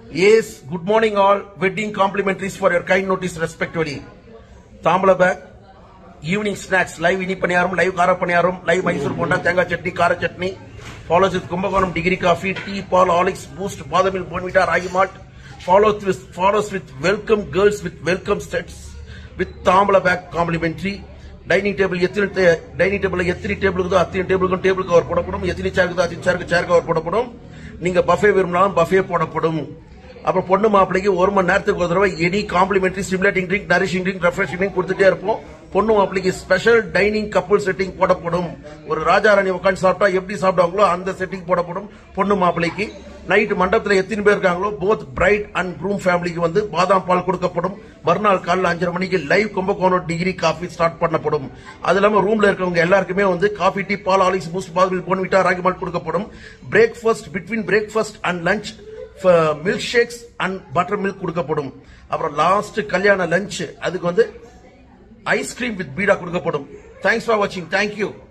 Yes, good morning all. Wedding complimentaries for your kind notice respectively. தாம்பல bag evening snacks live இனி paniyaram live கார பணியாரம் live Mysore bonda தேங்காய் chutney கார chutney follows with Kumbakonam degree coffee tea பால் Horlicks Boost பாதமில் Bournvita ragi malt follows with follows with welcome girls with welcome sets with தாம்பல bag complimentary dining table எத்தனை dining table எத்தனை table இருக்குதோ அத்தனை டேபிளுக்கும் டேபிள் கவர் போடப்படும் எத்தனை சேர் இருக்குதோ அத்தனை சேருக்கு சேர் கவர் போடப்படும் நீங்க பஃபே விரும்பினாலும் பஃபே போடப்படும் அப்புறம் பொண்ணு மாப்பிளைக்கு ஒரு மணி நேரத்துக்கு ஒரு தடவை any complimentary stimulating drink nourishing drink refreshing drink கொடுத்துட்டே இருப்போம் பொண்ணு மாப்பிளைக்கு ஸ்பெஷல் டைனிங் கப்புள் செட்டிங் போடப்படும் ஒரு ராஜா ராணி உட்காந்து சாப்பிட்டா எப்படி சாப்பிடுவாங்களோ அந்த செட்டிங் போடப்படும் பொண்ணு மாப்பிளைக்கு நைட் மண்டபத்தில் எத்தனை பேர் இருக்காங்களோ போத் பிரைட் அண்ட் க்ரூம் ஃபேமிலிக்கு வந்து பாதாம் பால் கொடுக்கப்படும் மறுநாள் காலையில் அஞ்சரை மணிக்கு live Kumbakonam degree coffee start பண்ணப்படும் அது இல்லாம ரூம்ல இருக்கவங்க எல்லாருக்குமே வந்து காஃபி டீ பால் ஆலிஸ் பூஸ்ட் பாதில் போன்விட்டா ராகி மால்ட் கொடுக்கப்படும் breakfast between breakfast and lunch milk shakes and butter milk கொடுக்கப்படும் அப்புறம் லாஸ்ட் கல்யாண லஞ்ச் அதுக்கு வந்து ஐஸ்கிரீம் வித் பீடா கொடுக்கப்படும் தேங்க்ஸ் ஃபார் வாட்சிங் தேங்க்யூ